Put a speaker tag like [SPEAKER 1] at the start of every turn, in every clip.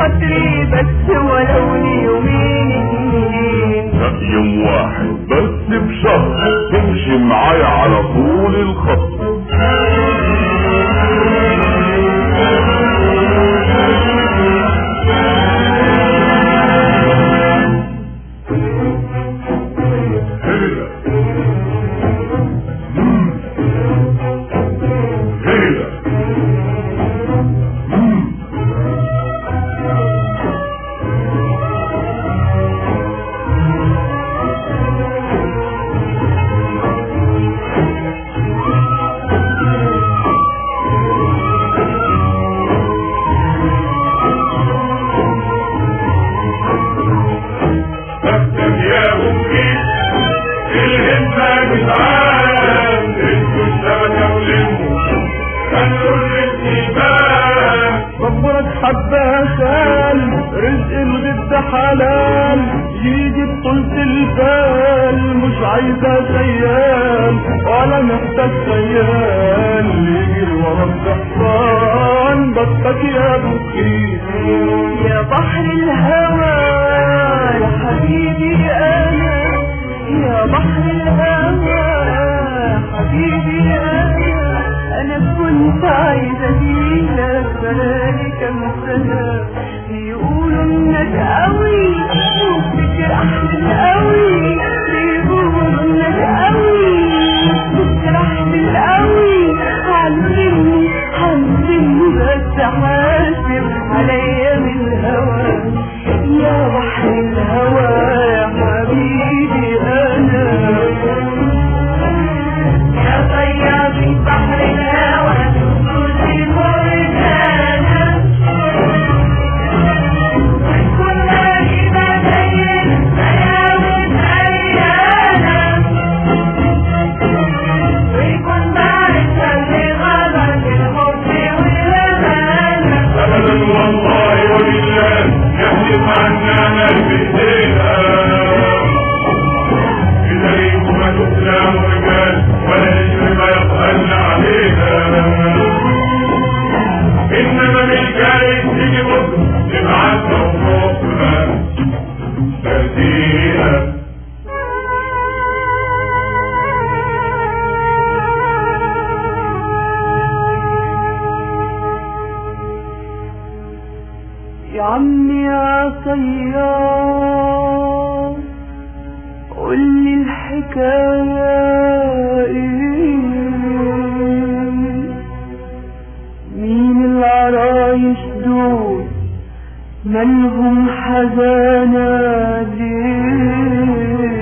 [SPEAKER 1] خاطري بس ولو ليومين اتنين
[SPEAKER 2] لا يوم واحد بس بشهر تمشي معايا على طول الخط هيلا مم. هيلا مم.
[SPEAKER 3] مكتب يا ممكن الهمة بتعالم انتوا الشبكة ولموا خلوا الاتفاق
[SPEAKER 1] صبرك حبة خال رزق الغد حلال يجي بطولة البال مش عايزة خيال ولا محتاج خيال يجري ورا الدحصان بطك يا بخيل يا بحر الهوى يا حبيبي انا يا بحر الهوى يا حبيبي انا انا كنت عايزه اجيلك بقالي كام سنه يقولوا انك قوي وبتجرح قوي بيقولوا انك قوي بتجرح قوي علمني علمني بس حاسب عليا من الهوى يا بحر الهوى يا حبيبي انا يا طيب بحر الهوى تنزل مرجانا كنا كده زي السياوي عيانا ويكون بعد اللي غلط الحب والأمانة
[SPEAKER 3] ابدا والله وبالله يحلف عنا ناس بايدينا كده ليكم ما تسلم رجال ولا نجم ما يقهرنا علينا انما بالجاي تيجي بكره نبعتنا وفوقنا تهدينا
[SPEAKER 1] يا عمي يا طيار قولي الحكاية ايه مين العرايش دول مالهم حزانة ليه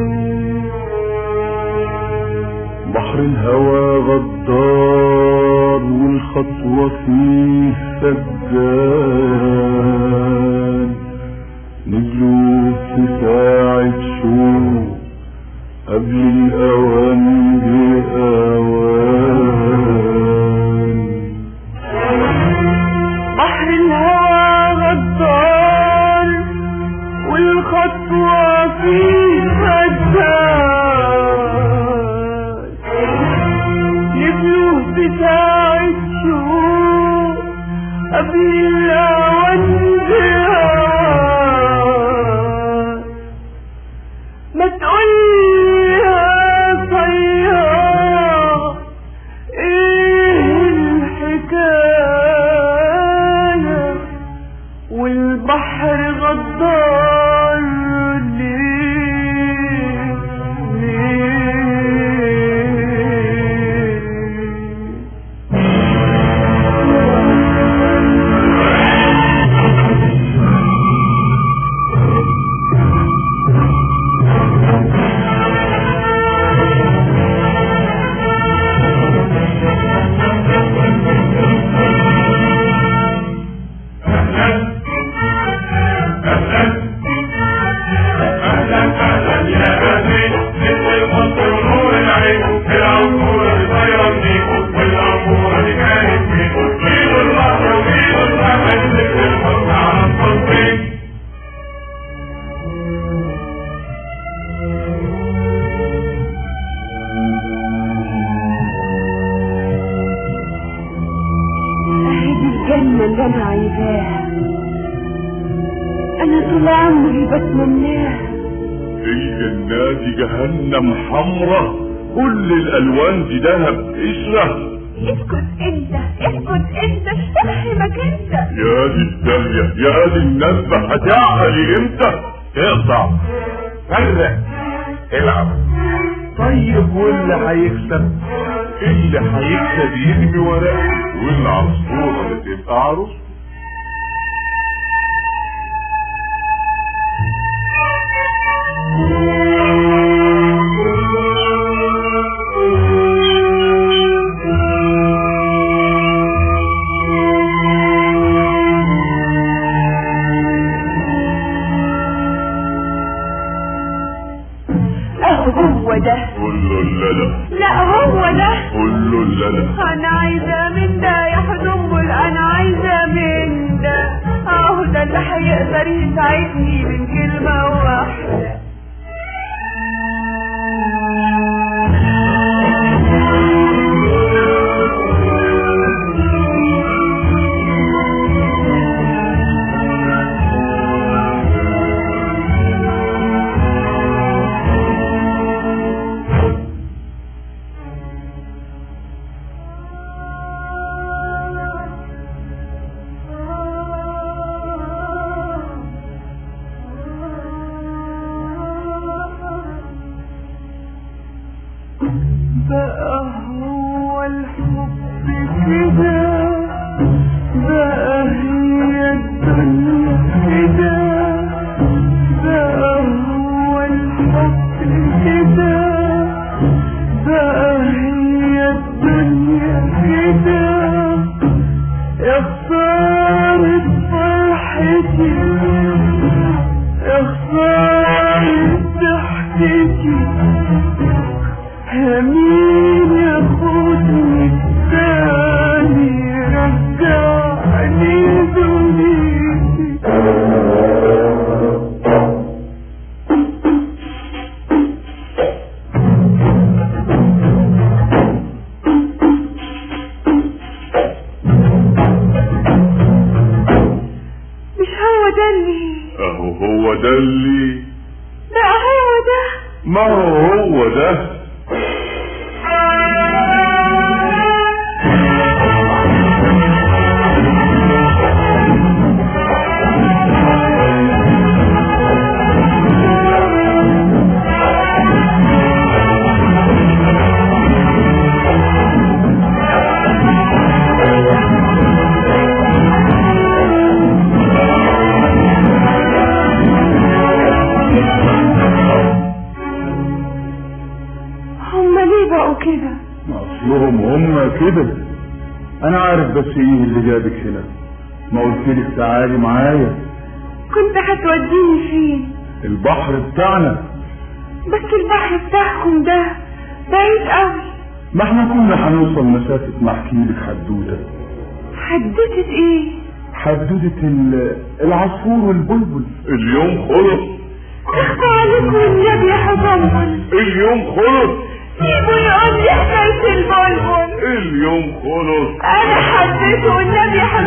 [SPEAKER 2] بحر الهوى غدار والخطوة فيه سجان نزلوا في ساعة شوق قبل الأوان بأوان
[SPEAKER 1] بحر الهوى غدار والخطوة فيه فجار نبلوه بساعة شوق قبل الأوان بأوان ما تقولي يا طيار ايه الحكاية والبحر غدار ليه ليه
[SPEAKER 3] اهلا اهلا اهلا اهلا يا اهلي مثل القصر ونور العين العصفورة اللي طايرة منين والعصفورة اللي كانت فين ايد البحر وايد البحر مثل القصر على الصفين
[SPEAKER 1] اهي دي الجنة اللي انا عايزاها انا طول عمري بتمناه
[SPEAKER 2] هي النادي جهنم حمرة كل الالوان دي دهب قشرة
[SPEAKER 1] اسكت انت اسكت انت افهمك انت
[SPEAKER 2] يا دي الدهية يا دي النسبة هتعقلي امتى اقطع فرق العب طيب واللي هيكسب اللي هيكسب يرمي ورقه والعصفورة اللي تبقى عروس
[SPEAKER 1] اهو هو ده
[SPEAKER 2] قول له لا لا
[SPEAKER 1] لا هو ده
[SPEAKER 2] قول له لا لا
[SPEAKER 1] انا عايزه من ده يا حدنبل انا عايزه من ده اهو ده اللي هيقدر يساعدني من كلمه واحده بقى هو الحب كده بقى هي الدنيا كده بقى هو الحب كده بقى هي الدنيا كده يا خسارة فرحتي يا خسارة ضحكتي مين ياخدني تاني رجعني دنيتي مش هو ده اللي
[SPEAKER 2] اهو هو ده اللي
[SPEAKER 1] لا هو ده
[SPEAKER 2] ما هو هو ده
[SPEAKER 1] هما ليه بقوا كده
[SPEAKER 4] اصلهم هم كده انا عارف بس ايه اللي جابك هنا ما قلت لك تعالي معايا
[SPEAKER 1] كنت هتوديني فين
[SPEAKER 4] البحر بتاعنا
[SPEAKER 1] بس البحر بتاعكم ده بعيد قوي
[SPEAKER 4] ما احنا كنا هنوصل مسافة ما احكي لك حدوتة
[SPEAKER 1] حددت ايه
[SPEAKER 4] حدوتة ال- العصفور والبلبل
[SPEAKER 2] اليوم خلص
[SPEAKER 1] اخفى عليكم النبي يا حزنبل
[SPEAKER 2] اليوم خلص
[SPEAKER 1] سيبوا يقول لي حكاية البلبل
[SPEAKER 2] اليوم خلص
[SPEAKER 1] انا حددته النبي يا